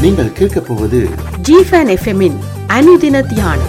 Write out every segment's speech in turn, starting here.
நீங்கள் கேட்கப் போவது ஜிஃபன் எஃப்எம்மின் அனுதின தியானம்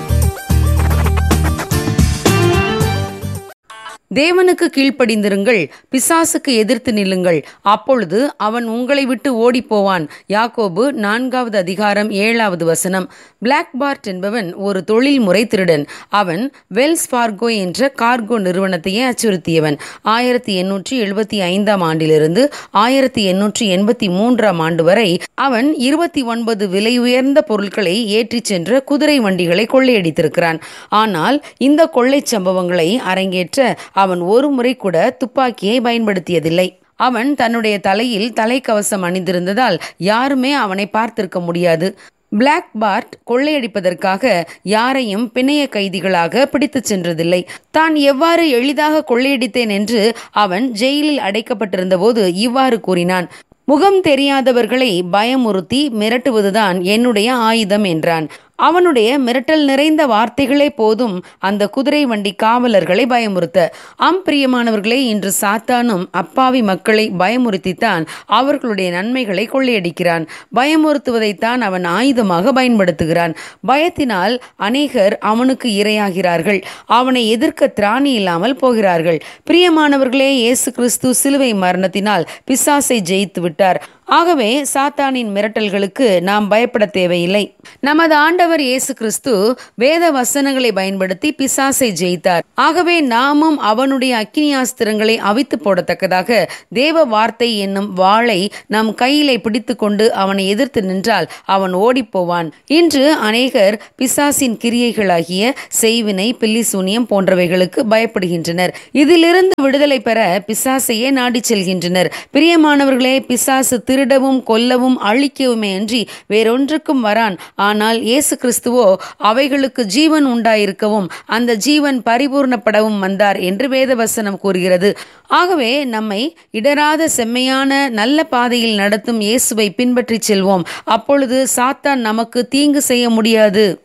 தேவனுக்கு கீழ்ப்படிந்திருங்கள் பிசாசுக்கு எதிர்த்து நில்லுங்கள் அப்பொழுது அவன் உங்களை விட்டு ஓடிப்போவான் யாக்கோபு நான்காவது அதிகாரம் ஏழாவது வசனம் பிளாக் பார்ட் என்பவன் ஒரு தொழில்முறை திருடன் அவன் வெல்ஸ் ஃபார்கோ என்ற கார்கோ நிறுவனத்தையே அச்சுறுத்தியவன் ஆயிரத்தி எண்ணூற்றி எழுபத்தி ஐந்தாம் ஆண்டிலிருந்து ஆயிரத்தி எண்ணூற்றி எண்பத்தி மூன்றாம் ஆண்டு வரை அவன் இருபத்தி ஒன்பது விலை உயர்ந்த பொருட்களை ஏற்றிச் சென்ற குதிரை வண்டிகளை கொள்ளையடித்திருக்கிறான் ஆனால் இந்த கொள்ளைச் சம்பவங்களை அரங்கேற்ற அவன் ஒரு முறை கூட துப்பாக்கியை பயன்படுத்தியதில்லை அவன் தன்னுடைய தலையில் தலைக்கவசம் அணிந்திருந்ததால் யாருமே அவனை பார்த்திருக்க முடியாது பிளாக் பார்ட் கொள்ளையடிப்பதற்காக யாரையும் பிணைய கைதிகளாக பிடித்துச் சென்றதில்லை தான் எவ்வாறு எளிதாக கொள்ளையடித்தேன் என்று அவன் ஜெயிலில் அடைக்கப்பட்டிருந்தபோது இவ்வாறு கூறினான் முகம் தெரியாதவர்களை பயமுறுத்தி மிரட்டுவதுதான் என்னுடைய ஆயுதம் என்றான் அவனுடைய மிரட்டல் நிறைந்த வார்த்தைகளே போதும் அந்த குதிரை வண்டி காவலர்களை பயமுறுத்த ஆம் பிரியமானவர்களே இன்று சாத்தானும் அப்பாவி மக்களை பயமுறுத்தித்தான் அவர்களுடைய நன்மைகளை கொள்ளையடிக்கிறான் பயமுறுத்துவதைத்தான் அவன் ஆயுதமாக பயன்படுத்துகிறான் பயத்தினால் அநேகர் அவனுக்கு இரையாகிறார்கள் அவனை எதிர்க்க திராணி இல்லாமல் போகிறார்கள் பிரியமானவர்களே இயேசு கிறிஸ்து சிலுவை மரணத்தினால் பிசாசை ஜெயித்து விட்டார் ஆகவே சாத்தானின் மிரட்டல்களுக்கு நாம் பயப்பட தேவையில்லை நமது ஆண்டவர் இயேசு கிறிஸ்து வேத வசனங்களை பயன்படுத்தி பிசாசை ஜெயித்தார் ஆகவே நாமும் அவனுடைய அக்கினியாஸ்திரங்களை அவித்து போடத்தக்கதாக தேவ வார்த்தை என்னும் வாளை நம் கையிலே பிடித்து கொண்டு அவனை எதிர்த்து நின்றால் அவன் ஓடிப்போவான் இன்று அநேகர் பிசாசின் கிரியைகளாகிய செய்வினை பில்லிசூனியம் போன்றவைகளுக்கு பயப்படுகின்றனர் இதிலிருந்து விடுதலை பெற பிசாசையே நாடிச் செல்கின்றனர் பிரியமானவர்களே பிசாசு திருடவும் கொல்லவும் அழிக்கவுமே அன்றி வேறொன்றுக்கும் வரான் ஆனால் இயேசு கிறிஸ்துவோ அவைகளுக்கு ஜீவன் உண்டாயிருக்கவும் அந்த ஜீவன் பரிபூர்ணப்படவும் வந்தார் என்று வேதவசனம் கூறுகிறது ஆகவே நம்மை இடராத செம்மையான நல்ல பாதையில் நடத்தும் இயேசுவை பின்பற்றிச் செல்வோம் அப்பொழுது சாத்தான் நமக்கு தீங்கு செய்ய முடியாது